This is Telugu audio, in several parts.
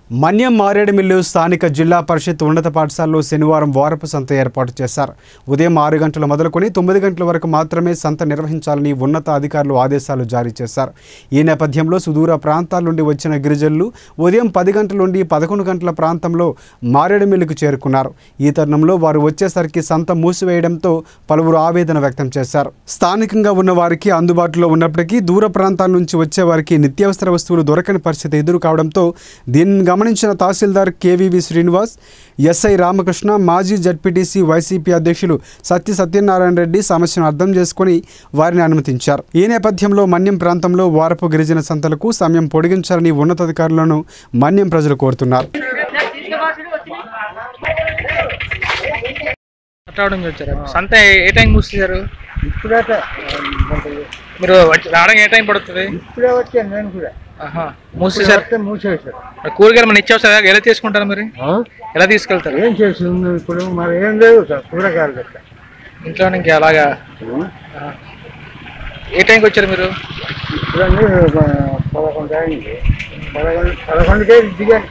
మన్యం మారేడుమిల్లు స్థానిక జిల్లా పరిషత్ ఉన్నత పాఠశాలలో శనివారం వారపు సంత ఏర్పాటు చేశారు ఉదయం ఆరు గంటలు మొదలుకొని తొమ్మిది గంటల వరకు మాత్రమే సంత నిర్వహించాలని ఉన్నత అధికారులు ఆదేశాలు జారీ చేశారు ఈ నేపథ్యంలో సుదూర ప్రాంతాల నుండి వచ్చిన గిరిజనులు ఉదయం పది గంటల నుండి పదకొండు గంటల ప్రాంతంలో మారేడుమిల్లుకు చేరుకున్నారు ఈ తరుణంలో వారు వచ్చేసరికి సంత మూసివేయడంతో పలువురు ఆవేదన వ్యక్తం చేశారు స్థానికంగా ఉన్న వారికి అందుబాటులో ఉన్నప్పటికీ దూర ప్రాంతాల నుంచి వచ్చే వారికి నిత్యావసర వస్తువులు దొరకని పరిస్థితి ఎదురు కావడంతో దీనిని గమనించిన తహసీల్దార్ కేవీవి శ్రీనివాస్ ఎస్ఐ రామకృష్ణ మాజీ జడ్పీటీసీ వైసీపీ అధ్యక్షులు సత్య సత్యనారాయణ రెడ్డి సమస్యను అర్థం చేసుకుని వారిని అనుమతించారు ఈ నేపథ్యంలో మన్యం ప్రాంతంలో వారపు గిరిజన సంతలకు సమయం పొడిగించాలని ఉన్నతాధికారులను మన్యం ప్రజలు కోరుతున్నారు రావడం వచ్చారు సంత ఏ- ఏ టైం మూసేశారు ఇప్పుడే మీరు వచ్చి- రావడానికి ఏ టైం పడుతుంది ఇప్పుడే వచ్చాను నేను కూడా ఆహా మూసేశారు వస్తే మూసేశారు మరి కూరగాయలు మన ఇచ్చేవసర ఎలా తీసుకుంటారు మరి ఎలా తీసుకెళ్తారు ఏం చేస్తుంది ఇప్పుడు మరి ఏం లేవు సార్ కూరగాయలు గట్ట ఇంట్లో నుంచి అలాగా ఆహా. ఏ టైంకి వచ్చారు మీరు ఇప్పుడన్నీ పదకొండు అయింది పదకొండు పదకొండుకే దిగాను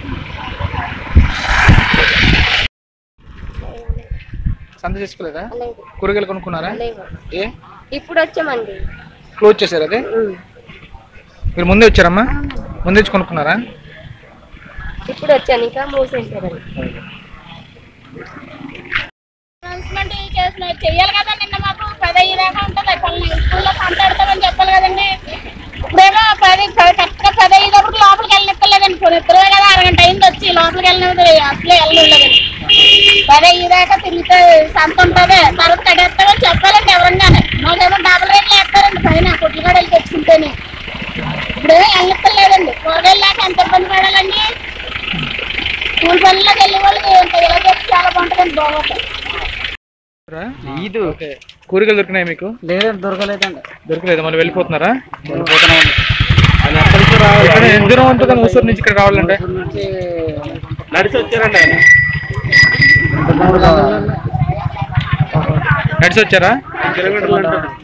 సంత చేసుకోలేదా లేదు కూరగాయలు కొనుక్కున్నారా లేవు ఏ ఇప్పుడు వచ్చామండి క్లోజ్ చేశారు అదే మీరు ముందే వచ్చారమ్మా ముందే వచ్చి కొనుక్కున్నారా ఇప్పుడు వచ్చాను ఇంకా మూసేసారండి అనౌన్స్మెంట్ చేసిన చెయ్యాలి కదా నిన్న మాకు పదహైదు దాకా ఉంటుంది పని స్కూల్లో మాట్లాడతామని చెప్పాలి కదండి ఇప్పుడేమో పది పది కరెక్ట్గా పదహైదు అప్పుడు లోపలికి వెళ్ళనిక్కర్లేదండి ఇప్పుడు ఇద్దరే కదా అరగంట అయింది వచ్చి లోపలికి వెళ్ళినది అసలే వెళ్ళలేదండి పదహైదు దాకా తిరిగితే సంత ఉంటుంది తర్వాత కడేస్తామని చెప్పాలండి ఎవరంగానే మాకేమో డబుల్ రేట్లు వేస్తారండి పైన కొట్లు కూడా వెళ్ళి తెచ్చుకుంటేనే ఇప్పుడేమో వెళ్ళనిక్కర్లేదండి కూరగాయలు లేక ఎంత ఇబ్బంది పడాలండి స్కూల్ పనులకు వెళ్ళే వాళ్ళకి ఇంత ఇలా చేస్తే చాలా బాగుంటుందండి బాగుంటుంది ఇది ఓకే కూరగాయలు దొరికినాయి మీకు లేదండి దొరకలేదండి దొరకలేదు మళ్ళీ వెళ్ళిపోతున్నారా వెళ్ళిపోతున్నాం అది ఎక్కడికి రావాలి ఇక్కడ ఎంత దూరం ఉంటుంది ఊసూరు నుంచి ఇక్కడ రావాలంటే నుంచి నడిచి వచ్చారండి నడిచి వచ్చారా కిలోమీటర్లు ఉంటుంది